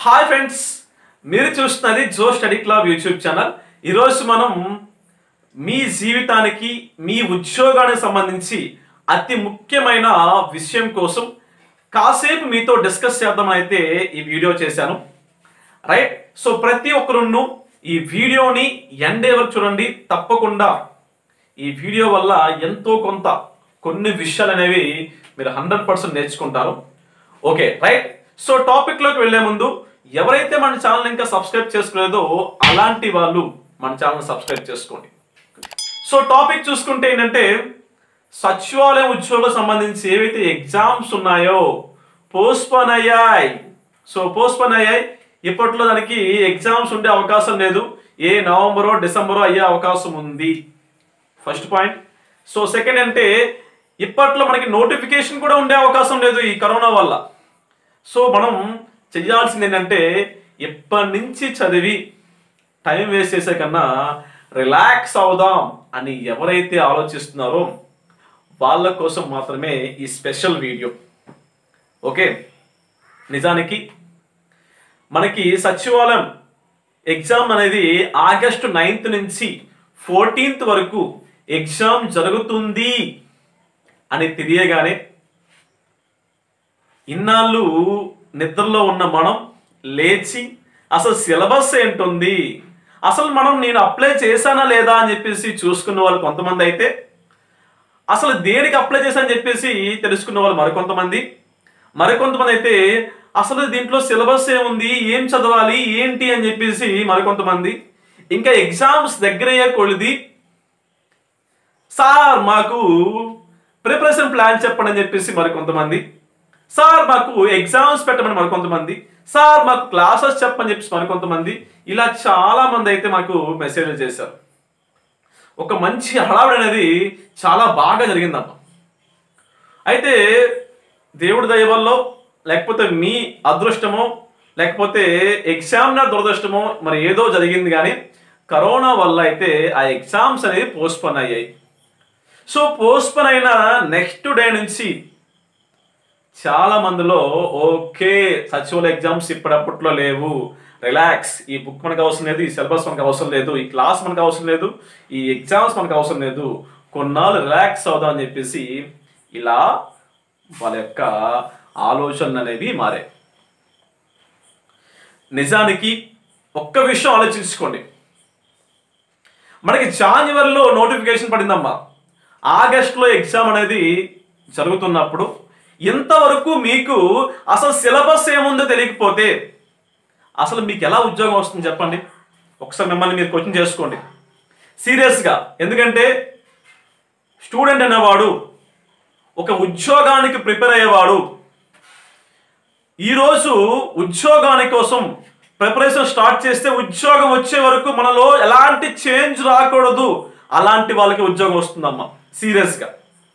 hi friends మీరు చూస్తున్నది Jo study club YouTube channel ఈరోజు మనం మీ జీవితానికి మీ ఉద్యోగానికి సంబంధించి అతి ముఖ్యమైన విషయం కోసం కాసేపు మీతో డిస్కస్ చేద్దామని అయితే ఈ వీడియో చేశాను రైట్ సో ప్రతి ఒక్కరును ఈ వీడియోని ఎండ్ వరకు చూడండి తప్పకుండా ఈ వీడియో వల్ల ఎంతో కొంత కొన్ని విషయాలు అనేవి మీరు హండ్రెడ్ పర్సెంట్ నేర్చుకుంటారు ఓకే రైట్ సో టాపిక్ లోకి వెళ్లే ముందు ఎవరైతే మన ఛానల్ ఇంకా సబ్స్క్రైబ్ చేసుకోలేదో అలాంటి వాళ్ళు మన ఛానల్ సబ్స్క్రైబ్ చేసుకోండి సో టాపిక్ చూసుకుంటే ఏంటంటే సచివాలయం ఉద్యోగం సంబంధించి ఏవైతే ఎగ్జామ్స్ ఉన్నాయో పోస్ట్పోన్ అయ్యాయి సో పోస్ట్పోన్ అయ్యాయి ఇప్పట్లో దానికి ఎగ్జామ్స్ ఉండే అవకాశం లేదు ఏ నవంబరో డిసెంబరో అయ్యే అవకాశం ఉంది ఫస్ట్ పాయింట్ సో సెకండ్ అంటే ఇప్పట్లో మనకి నోటిఫికేషన్ కూడా ఉండే అవకాశం లేదు ఈ కరోనా వల్ల సో మనం చేయాల్సింది ఏంటంటే ఎప్పటి నుంచి చదివి టైం వేస్ట్ చేసే కన్నా రిలాక్స్ అవుదాం అని ఎవరైతే ఆలోచిస్తున్నారో వాళ్ళ కోసం మాత్రమే ఈ స్పెషల్ వీడియో ఓకే నిజానికి మనకి సచివాలయం ఎగ్జామ్ అనేది ఆగస్టు నైన్త్ నుంచి ఫోర్టీన్త్ వరకు ఎగ్జామ్ జరుగుతుంది అని తెలియగానే ఇన్నాళ్ళు నిద్రలో ఉన్న మనం లేచి అసలు సిలబస్ ఏంటుంది అసలు మనం నేను అప్లై చేశానా లేదా అని చెప్పేసి చూసుకున్న వాళ్ళు కొంతమంది అయితే అసలు దేనికి అప్లై చేశానని చెప్పేసి తెలుసుకున్న వాళ్ళు మరికొంతమంది మరికొంతమంది అయితే అసలు దీంట్లో సిలబస్ ఏముంది ఏం చదవాలి ఏంటి అని చెప్పేసి మరికొంతమంది ఇంకా ఎగ్జామ్స్ దగ్గరయ్యే కొలిది సార్ మాకు ప్రిపరేషన్ ప్లాన్ చెప్పండి అని చెప్పేసి మరికొంతమంది సార్ మాకు ఎగ్జామ్స్ పెట్టమని మరికొంతమంది సార్ మాకు క్లాసెస్ చెప్పని చెప్పేసి మరికొంతమంది ఇలా చాలా మంది అయితే మాకు మెసేజ్లు చేశారు ఒక మంచి హడావిడి అనేది చాలా బాగా జరిగిందమ్మా అయితే దేవుడి దయ వల్ల లేకపోతే మీ అదృష్టమో లేకపోతే ఎగ్జామినర్ దురదృష్టమో మరి ఏదో జరిగింది కానీ కరోనా వల్ల అయితే ఆ ఎగ్జామ్స్ అనేది పోస్ట్పోన్ అయ్యాయి సో పోస్ట్పోన్ అయిన నెక్స్ట్ డే నుంచి చాలా మందిలో ఓకే సచివాలయ ఎగ్జామ్స్ ఇప్పుడప్పట్లో లేవు రిలాక్స్ ఈ బుక్ మనకు అవసరం లేదు ఈ సిలబస్ మనకు అవసరం లేదు ఈ క్లాస్ మనకు అవసరం లేదు ఈ ఎగ్జామ్స్ మనకు అవసరం లేదు కొన్నాళ్ళు రిలాక్స్ అవుదాం అని చెప్పేసి ఇలా వాళ్ళ యొక్క ఆలోచనలు అనేవి మారాయి నిజానికి ఒక్క విషయం ఆలోచించుకోండి మనకి జాన్యువరిలో నోటిఫికేషన్ పడిందమ్మా ఆగస్టులో ఎగ్జామ్ అనేది జరుగుతున్నప్పుడు ఇంతవరకు మీకు అసలు సిలబస్ ఏముందో తెలియకపోతే అసలు మీకు ఎలా ఉద్యోగం వస్తుంది చెప్పండి ఒకసారి మిమ్మల్ని మీరు క్వశ్చన్ చేసుకోండి సీరియస్గా ఎందుకంటే స్టూడెంట్ అనేవాడు ఒక ఉద్యోగానికి ప్రిపేర్ అయ్యేవాడు ఈరోజు ఉద్యోగాని కోసం ప్రిపరేషన్ స్టార్ట్ చేస్తే ఉద్యోగం వచ్చే వరకు మనలో ఎలాంటి చేంజ్ రాకూడదు అలాంటి వాళ్ళకి ఉద్యోగం వస్తుందమ్మా సీరియస్గా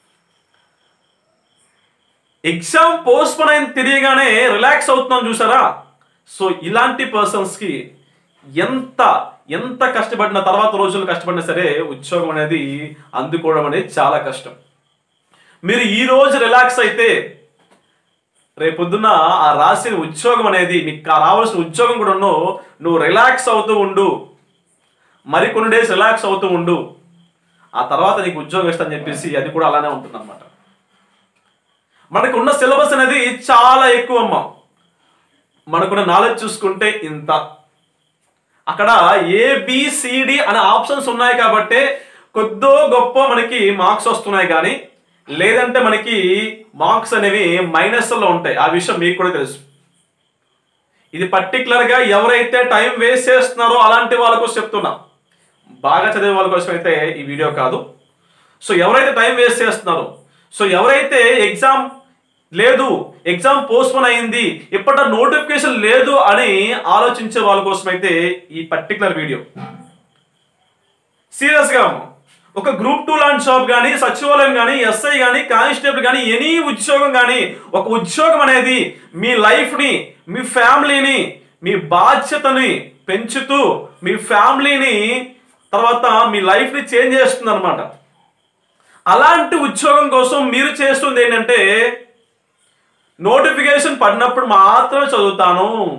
ఎగ్జామ్ పోస్ట్పోన్ అయిన తెలియగానే రిలాక్స్ అవుతున్నాం చూసారా సో ఇలాంటి పర్సన్స్కి ఎంత ఎంత కష్టపడిన తర్వాత రోజులు కష్టపడినా సరే ఉద్యోగం అనేది అందుకోవడం అనేది చాలా కష్టం మీరు ఈ రోజు రిలాక్స్ అయితే రేపొద్దున ఆ రాసిన ఉద్యోగం అనేది మీకు ఆ రావాల్సిన ఉద్యోగం కూడా ఉన్నో నువ్వు రిలాక్స్ అవుతూ ఉండు మరికొన్ని డేస్ రిలాక్స్ అవుతూ ఉండు ఆ తర్వాత నీకు ఉద్యోగం ఇస్తాను చెప్పేసి అది కూడా అలానే ఉంటుంది అనమాట మనకు ఉన్న సిలబస్ అనేది చాలా ఎక్కువ అమ్మ మనకున్న నాలెడ్జ్ చూసుకుంటే ఇంత అక్కడ ఏబిసిడి అనే ఆప్షన్స్ ఉన్నాయి కాబట్టి కొద్దో గొప్ప మనకి మార్క్స్ వస్తున్నాయి కానీ లేదంటే మనకి మార్క్స్ అనేవి మైనస్లో ఉంటాయి ఆ విషయం మీకు కూడా తెలుసు ఇది పర్టికులర్గా ఎవరైతే టైం వేస్ట్ చేస్తున్నారో అలాంటి వాళ్ళ కోసం చెప్తున్నా బాగా చదివే వాళ్ళ కోసం అయితే ఈ వీడియో కాదు సో ఎవరైతే టైం వేస్ట్ చేస్తున్నారో సో ఎవరైతే ఎగ్జామ్ లేదు ఎగ్జామ్ పోస్ట్పోన్ అయింది ఇప్పటి నోటిఫికేషన్ లేదు అని ఆలోచించే వాళ్ళ కోసం అయితే ఈ పర్టికులర్ వీడియో సీరియస్గా ఒక గ్రూప్ టూ లాంటి జాబ్ కానీ సచివాలయం కానీ ఎస్ఐ కానీ కానిస్టేబుల్ కానీ ఎనీ ఉద్యోగం కానీ ఒక ఉద్యోగం అనేది మీ లైఫ్ని మీ ఫ్యామిలీని మీ బాధ్యతని పెంచుతూ మీ ఫ్యామిలీని తర్వాత మీ లైఫ్ని చేంజ్ చేస్తుంది అనమాట అలాంటి ఉద్యోగం కోసం మీరు చేస్తుంది ఏంటంటే నోటిఫికేషన్ పడినప్పుడు మాత్రమే చదువుతాను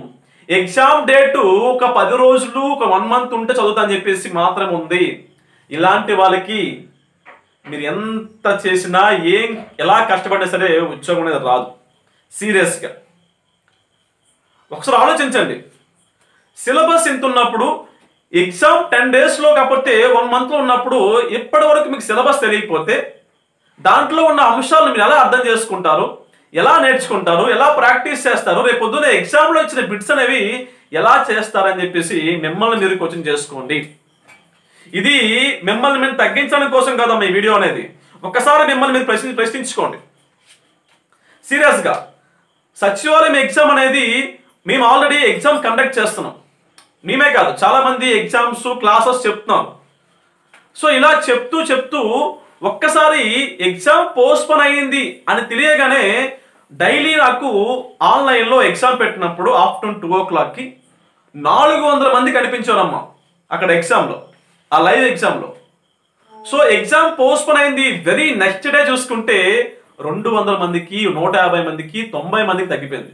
ఎగ్జామ్ డేటు ఒక పది రోజులు ఒక వన్ మంత్ ఉంటే చదువుతా అని చెప్పేసి మాత్రం ఉంది ఇలాంటి వాళ్ళకి మీరు ఎంత చేసినా ఏం ఎలా కష్టపడినా సరే ఉద్యోగం అనేది రాదు సీరియస్గా ఒకసారి ఆలోచించండి సిలబస్ ఎంత ఉన్నప్పుడు ఎగ్జామ్ టెన్ డేస్లో కాకపోతే వన్ మంత్లో ఉన్నప్పుడు ఇప్పటి వరకు మీకు సిలబస్ తెలియకపోతే దాంట్లో ఉన్న అంశాలను మీరు ఎలా అర్థం చేసుకుంటారు ఎలా నేర్చుకుంటారు ఎలా ప్రాక్టీస్ చేస్తారు రేపు పొద్దున్న ఎగ్జామ్లో ఇచ్చిన బిట్స్ అనేవి ఎలా చేస్తారని చెప్పేసి మిమ్మల్ని మీరు కోచింగ్ చేసుకోండి ఇది మిమ్మల్ని మేము తగ్గించడం కోసం కదమ్మా ఈ వీడియో అనేది ఒక్కసారి మిమ్మల్ని మీరు ప్రశ్న ప్రశ్నించుకోండి సీరియస్గా సచివాలయం ఎగ్జామ్ అనేది మేము ఆల్రెడీ ఎగ్జామ్ కండక్ట్ చేస్తున్నాం మేమే కాదు చాలా మంది ఎగ్జామ్స్ క్లాసెస్ చెప్తున్నాం సో ఇలా చెప్తూ చెప్తూ ఒక్కసారి ఎగ్జామ్ పోస్ట్పోన్ అయ్యింది అని తెలియగానే డైలీ నాకు ఆన్లైన్లో ఎగ్జామ్ పెట్టినప్పుడు ఆఫ్టర్నూన్ టూ ఓ క్లాక్కి నాలుగు వందల మంది కనిపించారమ్మా అక్కడ ఎగ్జామ్లో ఆ లైవ్ ఎగ్జామ్లో సో ఎగ్జామ్ పోస్ట్పోన్ అయింది వెరీ నెక్స్ట్ డే చూసుకుంటే రెండు వందల మందికి నూట యాభై మందికి తొంభై మందికి తగ్గిపోయింది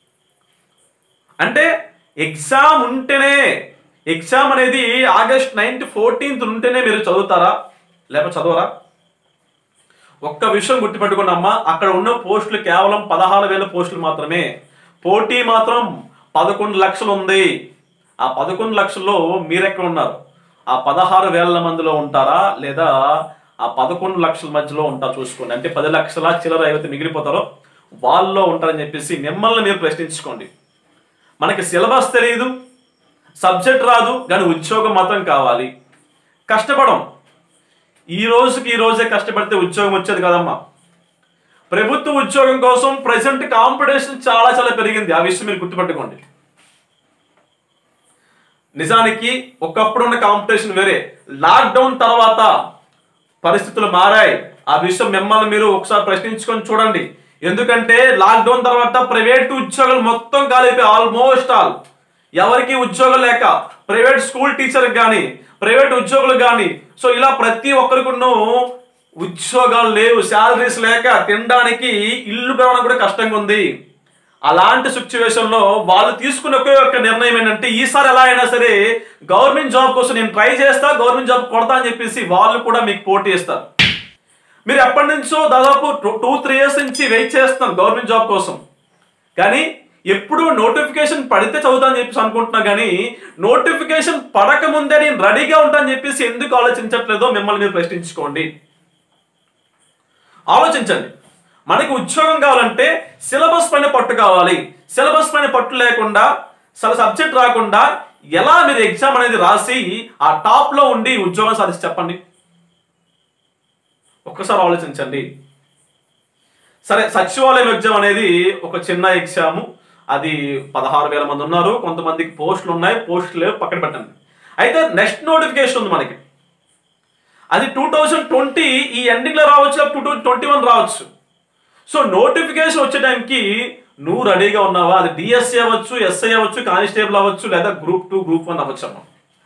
అంటే ఎగ్జామ్ ఉంటేనే ఎగ్జామ్ అనేది ఆగస్ట్ నైన్త్ ఫోర్టీన్త్ ఉంటేనే మీరు చదువుతారా లేకపోతే చదవరా ఒక్క విషయం గుర్తుపెట్టుకున్న అమ్మ అక్కడ ఉన్న పోస్టులు కేవలం పదహారు వేల పోస్టులు మాత్రమే పోటీ మాత్రం పదకొండు లక్షలు ఉంది ఆ పదకొండు లక్షల్లో మీరెక్కడ ఉన్నారు ఆ పదహారు వేల మందిలో ఉంటారా లేదా ఆ పదకొండు లక్షల మధ్యలో ఉంటారు చూసుకోండి అంటే పది లక్షల చిల్లర ఏవైతే మిగిలిపోతారో వాళ్ళలో ఉంటారని చెప్పేసి మిమ్మల్ని మీరు ప్రశ్నించుకోండి మనకి సిలబస్ తెలియదు సబ్జెక్ట్ రాదు కానీ ఉద్యోగం మాత్రం కావాలి కష్టపడం ఈ రోజుకి ఈ రోజే కష్టపడితే ఉద్యోగం వచ్చేది కదమ్మా ప్రభుత్వ ఉద్యోగం కోసం ప్రజెంట్ కాంపిటీషన్ చాలా చాలా పెరిగింది ఆ విషయం మీరు గుర్తుపెట్టుకోండి నిజానికి ఒకప్పుడు ఉన్న కాంపిటీషన్ వేరే లాక్డౌన్ తర్వాత పరిస్థితులు మారాయి ఆ విషయం మిమ్మల్ని మీరు ఒకసారి ప్రశ్నించుకొని చూడండి ఎందుకంటే లాక్డౌన్ తర్వాత ప్రైవేట్ ఉద్యోగాలు మొత్తం కాలిపోయి ఆల్మోస్ట్ ఆల్ ఎవరికి ఉద్యోగం లేక ప్రైవేట్ స్కూల్ టీచర్ కానీ ప్రైవేట్ ఉద్యోగులు కానీ సో ఇలా ప్రతి ఒక్కరికున్నూ ఉద్యోగాలు లేవు శాలరీస్ లేక తినడానికి ఇల్లు పెరగడం కూడా కష్టంగా ఉంది అలాంటి సిచ్యువేషన్ లో వాళ్ళు తీసుకున్న ఒకే ఒక్క నిర్ణయం ఏంటంటే ఈసారి ఎలా అయినా సరే గవర్నమెంట్ జాబ్ కోసం నేను ట్రై చేస్తా గవర్నమెంట్ జాబ్ కొడతా అని చెప్పేసి వాళ్ళు కూడా మీకు పోటీ ఇస్తారు మీరు ఎప్పటి నుంచో దాదాపు టూ త్రీ ఇయర్స్ నుంచి వెయిట్ చేస్తున్నాం గవర్నమెంట్ జాబ్ కోసం కానీ ఎప్పుడు నోటిఫికేషన్ పడితే చదువుతాను చెప్పేసి అనుకుంటున్నా కానీ నోటిఫికేషన్ పడక ముందే నేను రెడీగా ఉంటాను చెప్పేసి ఎందుకు ఆలోచించట్లేదో మిమ్మల్ని మీరు ప్రశ్నించుకోండి ఆలోచించండి మనకి ఉద్యోగం కావాలంటే సిలబస్ పైన పట్టు కావాలి సిలబస్ పైన పట్టు లేకుండా అసలు సబ్జెక్ట్ రాకుండా ఎలా మీరు ఎగ్జామ్ అనేది రాసి ఆ టాప్ లో ఉండి ఉద్యోగం సాధించి చెప్పండి ఒక్కసారి ఆలోచించండి సరే సచివాలయం ఎగ్జామ్ అనేది ఒక చిన్న ఎగ్జామ్ అది పదహారు వేల మంది ఉన్నారు కొంతమందికి పోస్టులు ఉన్నాయి పోస్టులు లేవు పక్కన పెట్టండి అయితే నెక్స్ట్ నోటిఫికేషన్ ఉంది మనకి అది టూ థౌజండ్ ట్వంటీ ఈ ఎండింగ్ లో రావచ్చు టూ థౌజండ్ ట్వంటీ వన్ రావచ్చు సో నోటిఫికేషన్ వచ్చే టైంకి నువ్వు రెడీగా ఉన్నావా అది డిఎస్సి అవ్వచ్చు ఎస్ఐ అవ్వచ్చు కానిస్టేబుల్ అవ్వచ్చు లేదా గ్రూప్ టూ గ్రూప్ వన్ అవ్వచ్చు అమ్మ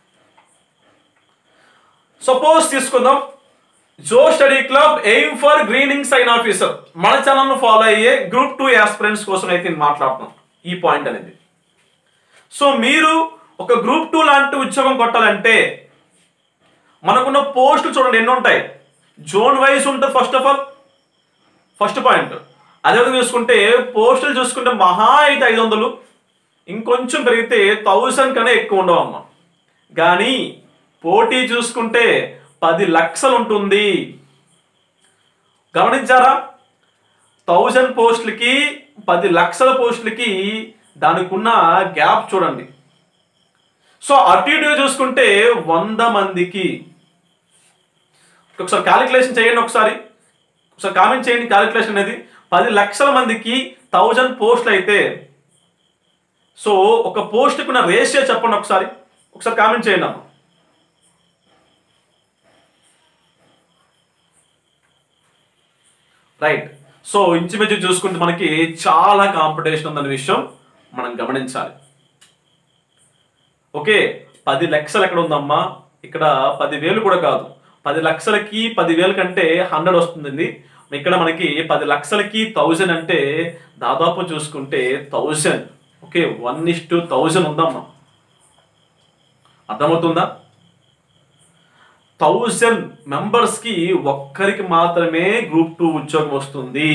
సపోజ్ తీసుకుందాం Jo study club aim for గ్రీనింగ్ సైన్ ఆఫీసర్ మన ఛానల్ ఫాలో అయ్యే గ్రూప్ టూ ఆస్పిరెంట్స్ కోసం అయితే నేను మాట్లాడుతున్నాం ఈ పాయింట్ అనేది సో మీరు ఒక గ్రూప్ టూ లాంటి ఉద్యోగం కొట్టాలంటే మనకున్న పోస్టులు చూడండి ఎన్ని ఉంటాయి జోన్ వైజ్ ఉంటుంది first of all first point అదేవిధంగా చూసుకుంటే పోస్టులు చూసుకుంటే మహా అయితే ఐదు వందలు ఇంకొంచెం పెరిగితే థౌసండ్ కన్నా ఎక్కువ ఉండవు అమ్మ కానీ పోటీ చూసుకుంటే పది లక్షలు ఉంటుంది గమనించారా థౌజండ్ పోస్టులకి పది లక్షల పోస్టులకి దానికి ఉన్న గ్యాప్ చూడండి సో అటు ఇటుగా చూసుకుంటే వంద మందికి ఒకసారి క్యాలిక్యులేషన్ చేయండి ఒకసారి ఒకసారి కామెంట్ చేయండి క్యాలిక్యులేషన్ అనేది పది లక్షల మందికి థౌజండ్ పోస్టులు అయితే సో ఒక పోస్ట్కి ఉన్న రేషియో చెప్పండి ఒకసారి ఒకసారి కామెంట్ చేయండి అమ్మ రైట్ సో ఇంచుమించు చూసుకుంటే మనకి చాలా కాంపిటీషన్ ఉందన్న విషయం మనం గమనించాలి ఓకే పది లక్షలు ఎక్కడ ఉందమ్మా ఇక్కడ పదివేలు కూడా కాదు పది లక్షలకి పదివేల కంటే హండ్రెడ్ వస్తుంది ఇక్కడ మనకి పది లక్షలకి థౌజండ్ అంటే దాదాపు చూసుకుంటే thousand okay one is to thousand ఉందమ్మా అర్థమవుతుందా థౌజండ్ మెంబర్స్కి ఒక్కరికి మాత్రమే గ్రూప్ టూ ఉద్యోగం వస్తుంది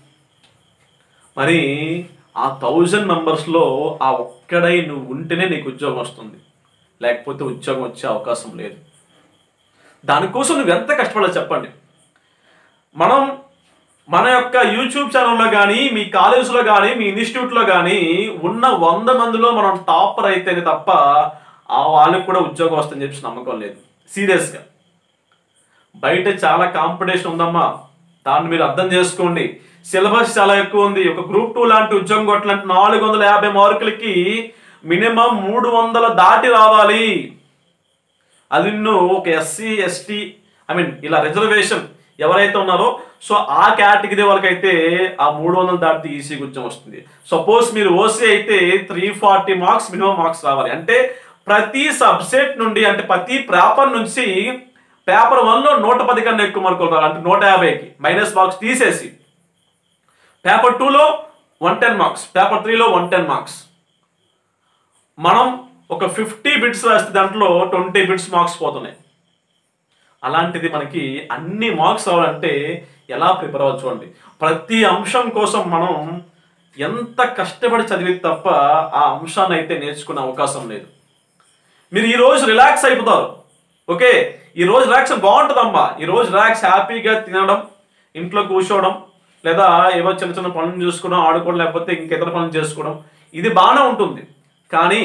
మరి ఆ థౌజండ్ మెంబర్స్లో ఆ ఒక్కడై నువ్వు ఉంటేనే నీకు ఉద్యోగం వస్తుంది లేకపోతే ఉద్యోగం వచ్చే అవకాశం లేదు దానికోసం నువ్వు ఎంత కష్టపడాలో చెప్పండి మనం మన యొక్క యూట్యూబ్ ఛానల్లో కానీ మీ కాలేజీలో కానీ మీ ఇన్స్టిట్యూట్లో కానీ ఉన్న వంద మందిలో మనం టాపర్ అయితేనే తప్ప ఆ వాళ్ళకి కూడా ఉద్యోగం వస్తుందని చెప్పి నమ్మకం లేదు సీరియస్గా బయట చాలా కాంపిటీషన్ ఉందమ్మా దాన్ని మీరు అర్థం చేసుకోండి సిలబస్ చాలా ఎక్కువ ఉంది ఒక గ్రూప్ టూ లాంటి ఉద్యోగం కొట్టాలంటే నాలుగు వందల యాభై మార్కులకి మినిమం మూడు వందల దాటి రావాలి అది నువ్వు ఒక ఎస్సీ ఎస్టీ ఐ మీన్ ఇలా రిజర్వేషన్ ఎవరైతే ఉన్నారో సో ఆ కేటగిరీ వాళ్ళకైతే ఆ మూడు వందలు దాటితే ఈసీ ఉద్యోగం వస్తుంది సపోజ్ మీరు ఓసీ అయితే three forty marks minimum marks రావాలి అంటే ప్రతి సబ్జెక్ట్ నుండి అంటే ప్రతి పేపర్ నుంచి పేపర్ వన్లో నూట పది కన్నా ఎక్కువ మార్కులు రావాలి అంటే నూట యాభైకి మైనస్ మార్క్స్ తీసేసి పేపర్ టూలో వన్ టెన్ మార్క్స్ పేపర్ త్రీలో వన్ టెన్ మార్క్స్ మనం ఒక ఫిఫ్టీ బిట్స్ రాస్తే దాంట్లో ట్వంటీ బిట్స్ మార్క్స్ పోతున్నాయి అలాంటిది మనకి అన్ని మార్క్స్ రావాలంటే ఎలా ప్రిపేర్ అవ్వచ్చు చూడండి ప్రతి అంశం కోసం మనం ఎంత కష్టపడి చదివితే తప్ప ఆ అంశాన్ని అయితే నేర్చుకునే అవకాశం లేదు మీరు ఈ రోజు రిలాక్స్ అయిపోతారు ఓకే ఈ రోజు రిలాక్స్ బాగుంటుందమ్మా ఈ రోజు రిలాక్స్ హ్యాపీగా తినడం ఇంట్లో కూర్చోవడం లేదా ఏవో చిన్న చిన్న పనులు చూసుకోవడం ఆడుకోవడం లేకపోతే ఇంకెతర పనులు చేసుకోవడం ఇది బాగానే ఉంటుంది కానీ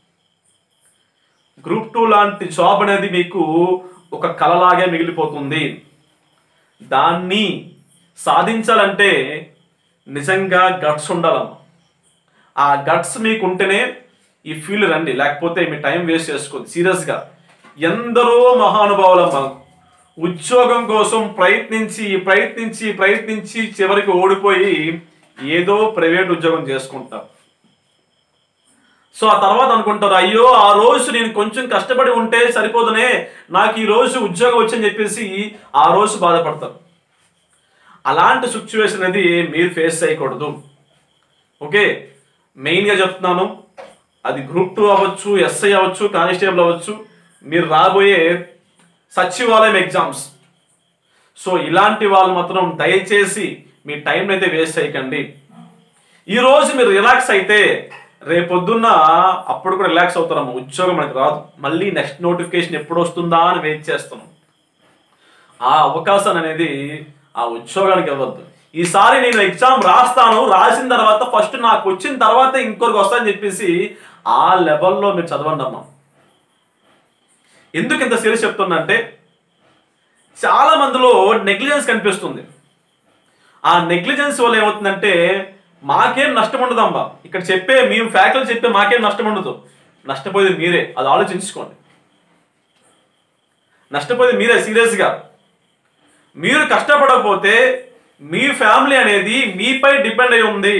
గ్రూప్ టూ లాంటి జాబ్ అనేది మీకు ఒక కలలాగే మిగిలిపోతుంది దాన్ని సాధించాలంటే నిజంగా గట్స్ ఉండాలమ్మా ఆ గట్స్ మీకు ఉంటేనే ఈ ఫీల్డ్ రండి లేకపోతే మీ టైం వేస్ట్ చేసుకోండి సీరియస్గా ఎందరో మహానుభావులమ్మా ఉద్యోగం కోసం ప్రయత్నించి ప్రయత్నించి ప్రయత్నించి చివరికి ఓడిపోయి ఏదో ప్రైవేట్ ఉద్యోగం చేసుకుంటారు సో ఆ తర్వాత అనుకుంటారు అయ్యో ఆ రోజు నేను కొంచెం కష్టపడి ఉంటే సరిపోదునే నాకు ఈ రోజు ఉద్యోగం వచ్చని చెప్పేసి ఆ రోజు బాధపడతారు అలాంటి సిచ్యువేషన్ అనేది మీరు ఫేస్ చేయకూడదు ఓకే మెయిన్గా చెప్తున్నాను అది గ్రూప్ టూ అవ్వచ్చు ఎస్ఐ అవ్వచ్చు కానిస్టేబుల్ అవ్వచ్చు మీరు రాబోయే సచివాలయం ఎగ్జామ్స్ సో ఇలాంటి వాళ్ళు మాత్రం దయచేసి మీ టైం అయితే వేస్ట్ చేయకండి ఈ రోజు మీరు రిలాక్స్ అయితే రేపొద్దున్న అప్పుడు కూడా రిలాక్స్ అవుతారమ్మ ఉద్యోగం మనకి రాదు మళ్ళీ నెక్స్ట్ నోటిఫికేషన్ ఎప్పుడు వస్తుందా అని వెయిట్ చేస్తున్నాం ఆ అవకాశం అనేది ఆ ఉద్యోగానికి ఇవ్వద్దు ఈసారి నేను ఎగ్జామ్ రాస్తాను రాసిన తర్వాత ఫస్ట్ నాకు వచ్చిన తర్వాత ఇంకొకరికి వస్తానని చెప్పేసి ఆ లెవెల్లో మీరు చదవండి అమ్మా ఎందుకు ఇంత సీరియస్ చెప్తున్నా అంటే చాలా మందిలో నెగ్లిజెన్స్ కనిపిస్తుంది ఆ నెగ్లిజెన్స్ వల్ల ఏమవుతుందంటే మాకేం నష్టం ఉండదమ్మా ఇక్కడ చెప్పే మేము ఫ్యాకల్టీ చెప్పే మాకేం నష్టం ఉండదు నష్టపోయేది మీరే అది ఆలోచించుకోండి నష్టపోయేది మీరే సీరియస్గా మీరు కష్టపడకపోతే మీ ఫ్యామిలీ అనేది మీపై డిపెండ్ అయి ఉంది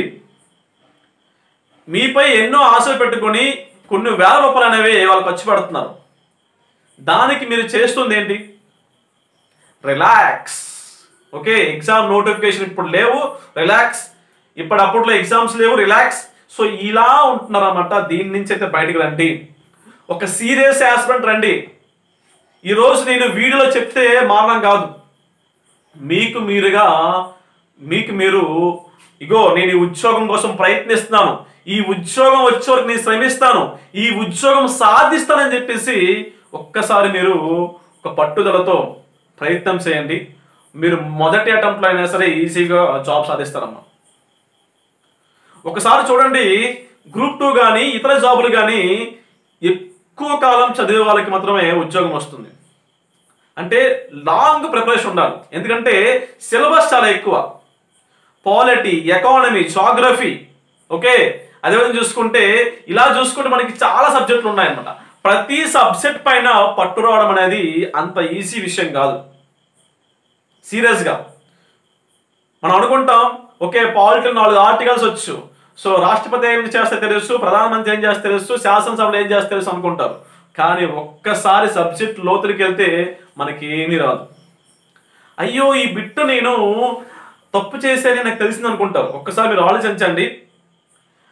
మీపై ఎన్నో ఆశలు పెట్టుకొని కొన్ని వేల రూపాయలు అనేవి వాళ్ళు ఖర్చు పెడుతున్నారు దానికి మీరు చేస్తుంది ఏంటి రిలాక్స్ ఓకే ఎగ్జామ్ నోటిఫికేషన్ ఇప్పుడు లేవు రిలాక్స్ ఇప్పుడు అప్పట్లో ఎగ్జామ్స్ లేవు రిలాక్స్ సో ఇలా ఉంటున్నారు అన్నమాట దీని నుంచి అయితే బయటకు రండి ఒక సీరియస్ ఆస్పెంట్ రండి ఈరోజు నేను వీడియోలో చెప్తే మారడం కాదు మీకు మీరుగా మీకు మీరు ఇగో నేను ఈ ఉద్యోగం కోసం ప్రయత్నిస్తున్నాను ఈ ఉద్యోగం వచ్చే వరకు నేను శ్రమిస్తాను ఈ ఉద్యోగం సాధిస్తానని చెప్పేసి ఒక్కసారి మీరు ఒక పట్టుదలతో ప్రయత్నం చేయండి మీరు మొదటి అటెంప్ట్లో అయినా సరే ఈజీగా జాబ్ సాధిస్తారమ్మా ఒకసారి చూడండి గ్రూప్ టూ కానీ ఇతర జాబులు కానీ ఎక్కువ కాలం చదివే వాళ్ళకి మాత్రమే ఉద్యోగం వస్తుంది అంటే లాంగ్ ప్రిపరేషన్ ఉండాలి ఎందుకంటే సిలబస్ చాలా ఎక్కువ పాలిటీ ఎకానమీ జాగ్రఫీ ఓకే అదేవిధంగా చూసుకుంటే ఇలా చూసుకుంటే మనకి చాలా సబ్జెక్టులు ఉన్నాయన్నమాట ప్రతి సబ్జెక్ట్ పైన పట్టు రావడం అనేది అంత ఈజీ విషయం కాదు సీరియస్గా మనం అనుకుంటాం ఓకే పాలిటీ నాలుగు ఆర్టికల్స్ వచ్చు సో రాష్ట్రపతి ఏం చేస్తే తెలుసు ప్రధానమంత్రి ఏం చేస్తే తెలుసు శాసనసభలో ఏం చేస్తే తెలుసు అనుకుంటారు కానీ ఒక్కసారి సబ్జెక్ట్ లోతులకి వెళ్తే మనకి ఏమీ రాదు అయ్యో ఈ బిట్టు నేను తప్పు చేసేది నాకు తెలిసింది అనుకుంటారు ఒక్కసారి మీరు ఆలోచించండి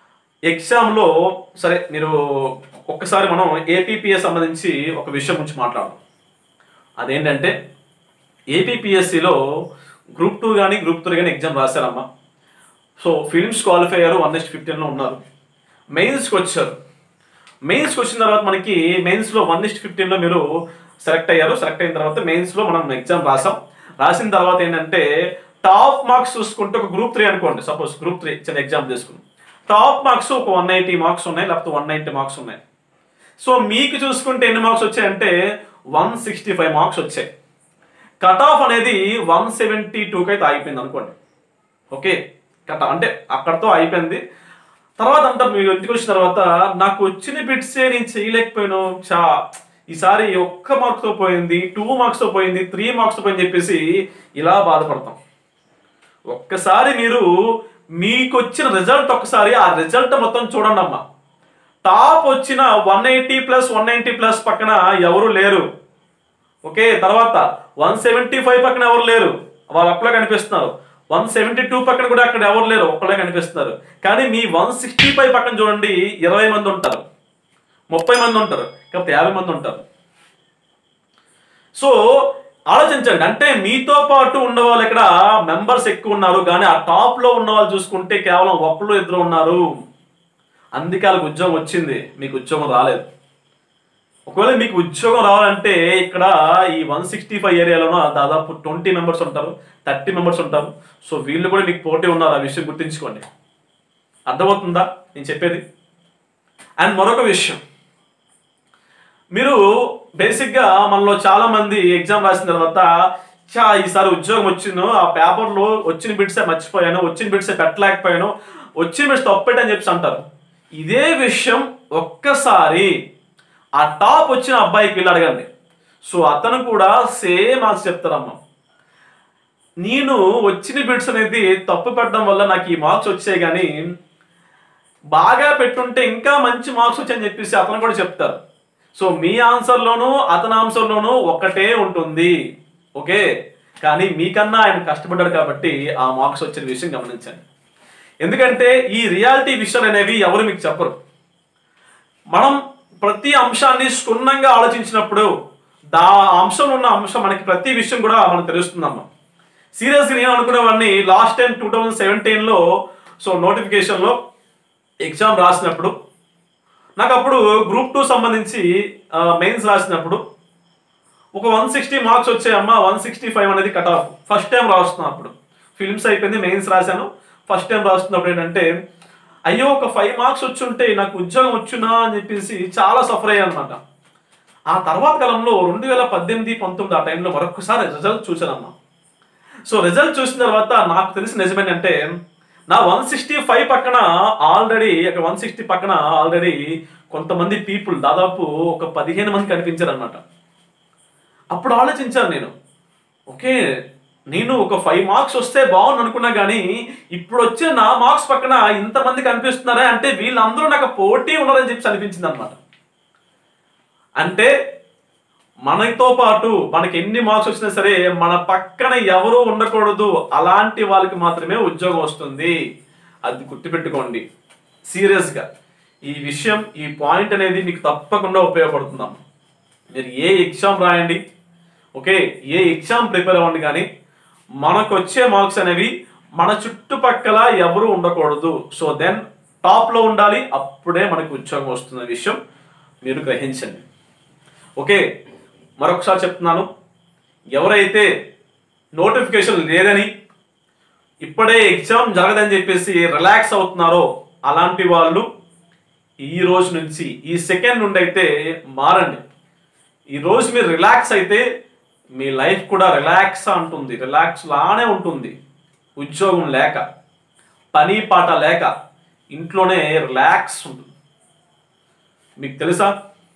ఎగ్జామ్లో సరే మీరు ఒక్కసారి మనం ఏపీపీఎస్ సంబంధించి ఒక విషయం గురించి మాట్లాడదాం అదేంటంటే ఏపీపీఎస్సిలో గ్రూప్ టూ కానీ గ్రూప్ త్రీ కానీ ఎగ్జామ్ రాశారమ్మా సో ఫిలిమ్స్ క్వాలిఫై అయ్యారు వన్ నెక్స్ట్ ఫిఫ్టీన్లో ఉన్నారు మెయిన్స్కి వచ్చారు మెయిన్స్కి వచ్చిన తర్వాత మనకి మెయిన్స్లో వన్ నెక్స్ట్ ఫిఫ్టీన్లో మీరు సెలెక్ట్ అయ్యారు సెలెక్ట్ అయిన తర్వాత మెయిన్స్లో మనం ఎగ్జామ్ రాసాం రాసిన తర్వాత ఏంటంటే టాప్ మార్క్స్ చూసుకుంటే ఒక గ్రూప్ త్రీ అనుకోండి సపోజ్ గ్రూప్ త్రీ చిన్న ఎగ్జామ్ తీసుకుని టాప్ మార్క్స్ ఒక వన్ ఎయిటీ మార్క్స్ ఉన్నాయి లేకపోతే వన్ నైంటీ మార్క్స్ ఉన్నాయి సో మీకు చూసుకుంటే ఎన్ని మార్క్స్ వచ్చాయంటే వన్ సిక్స్టీ ఫైవ్ మార్క్స్ వచ్చాయి కట్ ఆఫ్ అనేది వన్ సెవెంటీ టూకి అయితే అయిపోయింది అనుకోండి ఓకే కట్ అంటే అక్కడతో అయిపోయింది తర్వాత అంతా మీరు ఇంటికి వచ్చిన తర్వాత నాకు వచ్చిన బిట్సే నేను చేయలేకపోయాను చా ఈసారి ఒక్క మార్క్స్తో పోయింది టూ మార్క్స్తో పోయింది త్రీ మార్క్స్తో పోయింది చెప్పేసి ఇలా బాధపడతాం ఒక్కసారి మీరు మీకు వచ్చిన రిజల్ట్ ఒకసారి ఆ రిజల్ట్ మొత్తం చూడండి అమ్మా టాప్ వచ్చిన one eighty plus one ninety plus పక్కన ఎవరు లేరు ఓకే తర్వాత వన్ సెవెంటీ ఫైవ్ పక్కన ఎవరు లేరు వాళ్ళు అక్కడే కనిపిస్తున్నారు వన్ సెవెంటీ టూ పక్కన కూడా అక్కడ ఎవరు లేరు ఒక్కడే కనిపిస్తున్నారు కానీ మీ వన్ సిక్స్టీ ఫైవ్ పక్కన చూడండి ఇరవై మంది ఉంటారు ముప్పై మంది ఉంటారు కాకపోతే యాభై మంది ఉంటారు సో ఆలోచించండి అంటే మీతో పాటు ఉన్న వాళ్ళు ఇక్కడ మెంబర్స్ ఎక్కువ ఉన్నారు కానీ ఆ టాప్ లో ఉన్న వాళ్ళు చూసుకుంటే కేవలం ఒక్కరు ఇద్దరు ఉన్నారు అందుకే వాళ్ళకి ఉద్యోగం వచ్చింది మీకు ఉద్యోగం రాలేదు ఒకవేళ మీకు ఉద్యోగం రావాలంటే ఇక్కడ ఈ వన్ సిక్స్టీ ఫైవ్ ఏరియాలోనో దాదాపు ట్వంటీ మెంబర్స్ ఉంటారు థర్టీ మెంబర్స్ ఉంటారు సో వీళ్ళు కూడా మీకు పోటీ ఉన్నారు ఆ విషయం గుర్తుంచుకోండి అర్థమవుతుందా నేను చెప్పేది అండ్ మరొక విషయం మీరు బేసిక్గా మనలో చాలా మంది ఎగ్జామ్ రాసిన తర్వాత చా ఈసారి ఉద్యోగం వచ్చిందో ఆ పేపర్లో వచ్చిన బిట్సే మర్చిపోయాను వచ్చిన బిట్సే పెట్టలేకపోయాను వచ్చిన బిట్స్ తప్పెట్టని చెప్పి అంటారు ఇదే విషయం ఒక్కసారి ఆ టాప్ వచ్చిన అబ్బాయికి వెళ్ళి అడగండి సో అతను కూడా సేమ్ మార్క్స్ చెప్తారమ్మా నేను వచ్చిన బిట్స్ అనేది తప్పు పెట్టడం వల్ల నాకు ఈ మార్క్స్ వచ్చాయి కానీ బాగా పెట్టుంటే ఇంకా మంచి మార్క్స్ వచ్చాయని చెప్పేసి అతను కూడా చెప్తారు సో మీ ఆన్సర్లోనూ అతని ఆన్సర్లోనూ ఒకటే ఉంటుంది ఓకే కానీ మీకన్నా ఆయన కష్టపడ్డాడు కాబట్టి ఆ మార్క్స్ వచ్చిన విషయం గమనించండి ఎందుకంటే ఈ రియాలిటీ విషయాలు అనేవి ఎవరు మీకు చెప్పరు మనం ప్రతి అంశాన్ని క్షుణ్ణంగా ఆలోచించినప్పుడు దా అంశంలో ఉన్న అంశం మనకి ప్రతి విషయం కూడా మనకు తెలుస్తుందమ్మా సీరియస్గా నేను అనుకునేవాడిని లాస్ట్ టైం టూ థౌజండ్ సెవెంటీన్లో సో నోటిఫికేషన్లో ఎగ్జామ్ రాసినప్పుడు నాకు అప్పుడు గ్రూప్ టూ సంబంధించి మెయిన్స్ రాసినప్పుడు ఒక వన్ సిక్స్టీ మార్క్స్ వచ్చాయమ్మా వన్ సిక్స్టీ ఫైవ్ అనేది కట్ ఆఫ్ ఫస్ట్ టైం రాస్తున్నాను అప్పుడు ఫిల్మ్స్ అయిపోయింది మెయిన్స్ రాశాను ఫస్ట్ టైం రాస్తున్నప్పుడు ఏంటంటే అయ్యో ఒక ఫైవ్ మార్క్స్ వచ్చి ఉంటే నాకు ఉద్యోగం వచ్చునా అని చెప్పేసి చాలా సఫర్ అయ్యాను అనమాట ఆ తర్వాత కాలంలో రెండు వేల పద్దెనిమిది పంతొమ్మిది ఆ టైంలో మరొకసారి రిజల్ట్ చూశానమ్మా సో రిజల్ట్ చూసిన తర్వాత నాకు తెలిసిన నిజమేంటంటే నా వన్ సిక్స్టీ ఫైవ్ పక్కన ఆల్రెడీ ఒక వన్ సిక్స్టీ పక్కన ఆల్రెడీ కొంతమంది పీపుల్ దాదాపు ఒక పదిహేను మంది కనిపించారు అనమాట అప్పుడు ఆలోచించాను నేను ఓకే నేను ఒక ఫైవ్ మార్క్స్ వస్తే బాగుంది అనుకున్నా కానీ ఇప్పుడు వచ్చే నా మార్క్స్ పక్కన ఇంతమంది కనిపిస్తున్నారా అంటే వీళ్ళందరూ నాకు పోటీ ఉన్నారని చెప్పి అనిపించింది అనమాట అంటే మనతో పాటు మనకి ఎన్ని మార్క్స్ వచ్చినా సరే మన పక్కన ఎవరు ఉండకూడదు అలాంటి వాళ్ళకి మాత్రమే ఉద్యోగం వస్తుంది అది గుర్తుపెట్టుకోండి సీరియస్గా ఈ విషయం ఈ పాయింట్ అనేది మీకు తప్పకుండా ఉపయోగపడుతుందాం మీరు ఏ ఎగ్జామ్ రాయండి ఓకే ఏ ఎగ్జామ్ ప్రిపేర్ అవ్వండి కానీ మనకు వచ్చే మార్క్స్ అనేవి మన చుట్టుపక్కల ఎవరు ఉండకూడదు సో దెన్ టాప్లో ఉండాలి అప్పుడే మనకు ఉద్యోగం వస్తున్న విషయం మీరు గ్రహించండి ఓకే మరొకసారి చెప్తున్నాను ఎవరైతే నోటిఫికేషన్ లేదని ఇప్పుడే ఎగ్జామ్ జరగదని చెప్పేసి రిలాక్స్ అవుతున్నారో అలాంటి వాళ్ళు ఈ రోజు నుంచి ఈ సెకండ్ నుండి అయితే మారండి ఈ రోజు మీరు రిలాక్స్ అయితే మీ లైఫ్ కూడా రిలాక్స్ అంటుంది రిలాక్స్ లానే ఉంటుంది ఉద్యోగం లేక పని పాట లేక ఇంట్లోనే రిలాక్స్ ఉంటుంది మీకు తెలుసా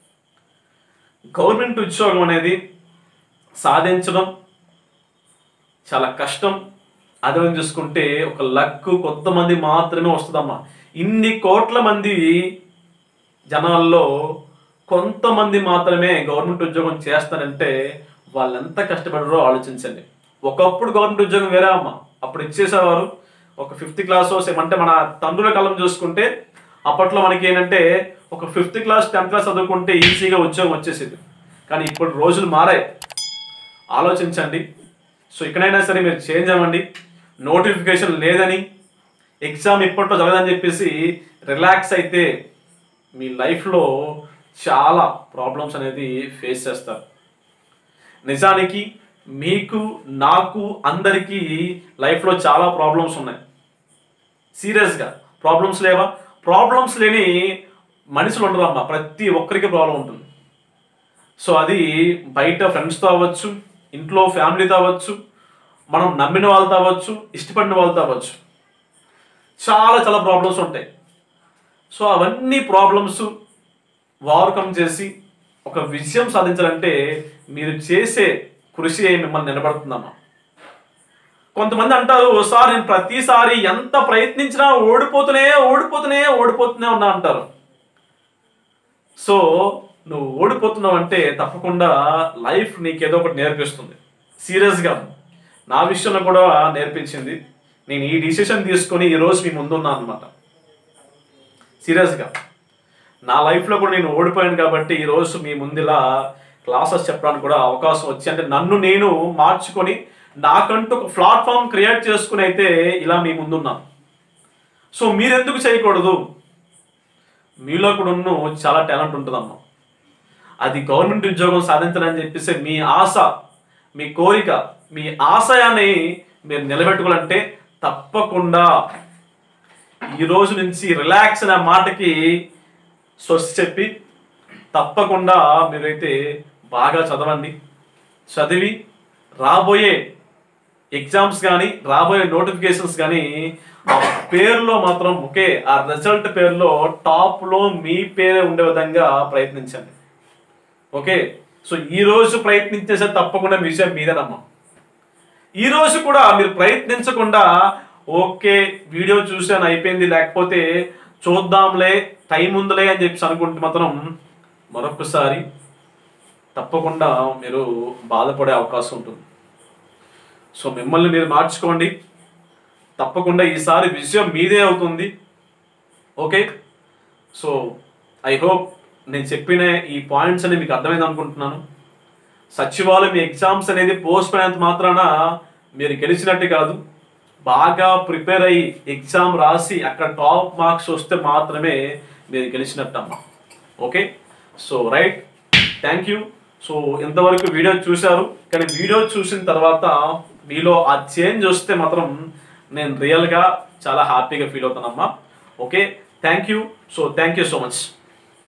గవర్నమెంట్ ఉద్యోగం అనేది సాధించడం చాలా కష్టం అదే చూసుకుంటే ఒక లక్ కొంతమంది మాత్రమే వస్తుందమ్మా ఇన్ని కోట్ల మంది జనాల్లో కొంతమంది మాత్రమే గవర్నమెంట్ ఉద్యోగం చేస్తానంటే వాళ్ళు ఎంత కష్టపడరో ఆలోచించండి ఒకప్పుడు గవర్నమెంట్ ఉద్యోగం వేరే అమ్మ అప్పుడు ఇచ్చేసేవారు ఒక ఫిఫ్త్ క్లాస్ అంటే మన తండ్రుల కాలం చూసుకుంటే అప్పట్లో మనకి ఏంటంటే ఒక ఫిఫ్త్ క్లాస్ టెన్త్ క్లాస్ చదువుకుంటే ఈజీగా ఉద్యోగం వచ్చేసేది కానీ ఇప్పుడు రోజులు మారాయి ఆలోచించండి సో ఇక్కడైనా సరే మీరు చేంజ్ అవ్వండి నోటిఫికేషన్ లేదని ఎగ్జామ్ ఇప్పట్లో జరగదని చెప్పేసి రిలాక్స్ అయితే మీ లైఫ్లో చాలా ప్రాబ్లమ్స్ అనేది ఫేస్ చేస్తారు నిజానికి మీకు నాకు అందరికీ లైఫ్లో చాలా ప్రాబ్లమ్స్ ఉన్నాయి సీరియస్గా ప్రాబ్లమ్స్ లేవా ప్రాబ్లమ్స్ లేని మనుషులు ఉండరు అమ్మా ప్రతి ఒక్కరికి ప్రాబ్లం ఉంటుంది సో అది బయట ఫ్రెండ్స్తో అవ్వచ్చు ఇంట్లో ఫ్యామిలీతో అవ్వచ్చు మనం నమ్మిన వాళ్ళతో అవ్వచ్చు ఇష్టపడిన వాళ్ళతో అవ్వచ్చు చాలా చాలా ప్రాబ్లమ్స్ ఉంటాయి సో అవన్నీ ప్రాబ్లమ్స్ ఓవర్కమ్ చేసి ఒక విజయం సాధించాలంటే మీరు చేసే కృషి మిమ్మల్ని నిలబడుతుందమ్మా కొంతమంది అంటారు సార్ నేను ప్రతిసారి ఎంత ప్రయత్నించినా ఓడిపోతూనే ఓడిపోతూనే ఓడిపోతూనే ఉన్నా అంటారు సో నువ్వు ఓడిపోతున్నావు అంటే తప్పకుండా లైఫ్ నీకేదో ఒకటి నేర్పిస్తుంది సీరియస్గా నా విషయంలో కూడా నేర్పించింది నేను ఈ డిసిషన్ తీసుకొని ఈరోజు మీ ముందున్నాను అనమాట సీరియస్గా నా లైఫ్లో కూడా నేను ఓడిపోయాను కాబట్టి ఈరోజు మీ ముందులా క్లాసెస్ చెప్పడానికి కూడా అవకాశం వచ్చి అంటే నన్ను నేను మార్చుకొని నాకంటూ ఒక ప్లాట్ఫామ్ క్రియేట్ చేసుకుని అయితే ఇలా మీ ముందున్నాను సో మీరెందుకు చేయకూడదు మీలో కూడా ఉన్న చాలా టాలెంట్ ఉంటుందమ్మా అది గవర్నమెంట్ ఉద్యోగం సాధించాలని చెప్పేసి మీ ఆశ మీ కోరిక మీ ఆశయాన్ని మీరు నిలబెట్టుకోవాలంటే తప్పకుండా ఈ రోజు నుంచి రిలాక్స్ అనే మాటకి స్వస్తి చెప్పి తప్పకుండా మీరైతే బాగా చదవండి చదివి రాబోయే ఎగ్జామ్స్ కానీ రాబోయే నోటిఫికేషన్స్ కానీ ఆ పేరులో మాత్రం ఒకే ఆ రిజల్ట్ పేరులో టాప్లో మీ పేరే ఉండే విధంగా ప్రయత్నించండి ఓకే సో ఈ రోజు ప్రయత్నించేసే తప్పకుండా విషయం మీదేనమ్మా ఈ రోజు కూడా మీరు ప్రయత్నించకుండా ఓకే వీడియో చూసాను అయిపోయింది లేకపోతే చూద్దాంలే టైం ఉందిలే అని చెప్పి అనుకుంటే మాత్రం మరొకసారి తప్పకుండా మీరు బాధపడే అవకాశం ఉంటుంది సో మిమ్మల్ని మీరు మార్చుకోండి తప్పకుండా ఈసారి విజయం మీదే అవుతుంది ఓకే సో ఐ హోప్ నేను చెప్పిన ఈ పాయింట్స్ అని మీకు అర్థమైంది అనుకుంటున్నాను సచివాలయం ఎగ్జామ్స్ అనేది పోస్ట్ అయినంత మాత్రాన మీరు గెలిచినట్టు కాదు బాగా ప్రిపేర్ అయ్యి ఎగ్జామ్ రాసి అక్కడ టాప్ మార్క్స్ వస్తే మాత్రమే మీరు గెలిచినట్టమ్మా okay so right thank you so ఇంతవరకు వీడియో చూశారు కానీ వీడియో చూసిన తర్వాత మీలో ఆ చేంజ్ వస్తే మాత్రం నేను రియల్గా చాలా హ్యాపీగా ఫీల్ అవుతానమ్మా okay thank you so thank you so much